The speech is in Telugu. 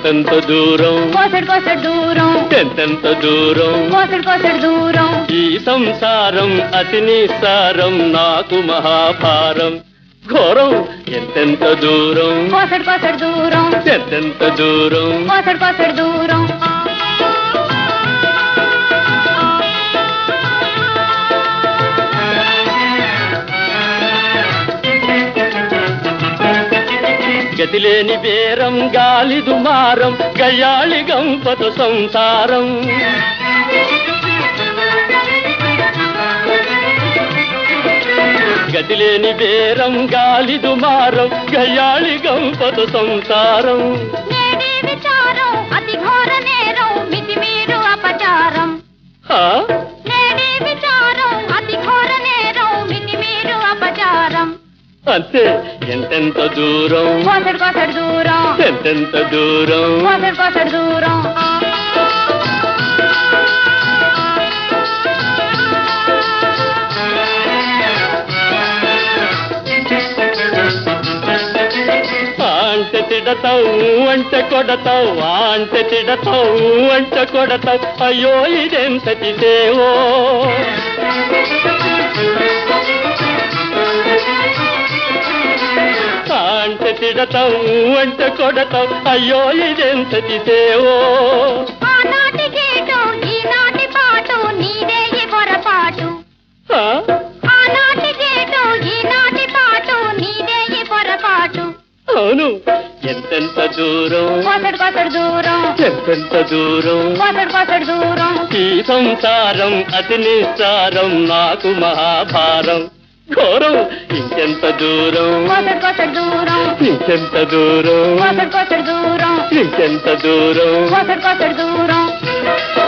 ఎంతెంత దూరం కోసడు కోసడు దూరం ఎంతెంత దూరం కోసడు కోసడు దూరం ఈ సంసారం అతి నిస్సారం నాకు మహాభారం ఘోరం ఎంతెంత దూరం కోసడు కోసడు దూరం ఎంతెంత దూరం కోసడు కోసడు దూరం గతిలేని బేరం గాలి దుమారం గయాళి గంపత సంసారం గతిలేని బేరం గాలి దుమారం గయాళి గంపత సంసారం నేడే విచారం అతి ఘోర నేరం మితిమీరు అపచారం హా? నేడే విచారం అతి ఘోర నేరం మితిమీరు అపచారం అంతే ఎంతెంత దూరం కోసడు కోసడు దూరం ఎంతెంత దూరం కోసడు కోసడు దూరం అంటే తిడతావు అంటే కొడతావు అంటే తిడతావు అంటే కొడతావు అయ్యో ఇదెంతటి సేవో అంటే తిడతావు అంటే కొడతావు అయ్యో ఇదెంతటి సేవో ఆనాటి గేటు ఈనాటి పాటు నీదే ఈ పొరపాటు హా? ఆనాటి గేటు ఈనాటి పాటు నీదే ఈ పొరపాటు అవును ఎంతెంత దూరం కోసడు కోసడు దూరం ఎంతెంత దూరం కోసడు కోసడు దూరం ఈ సంసారం అతి నిస్సారం నాకు మహాభారం ఘోరం ఇంకెంత దూరం కోసడు కోసడు దూరం ఇంకెంత దూరం కోసడు కోసడు దూరం ఇంకెంత దూరం కోసడు కోసడు దూరం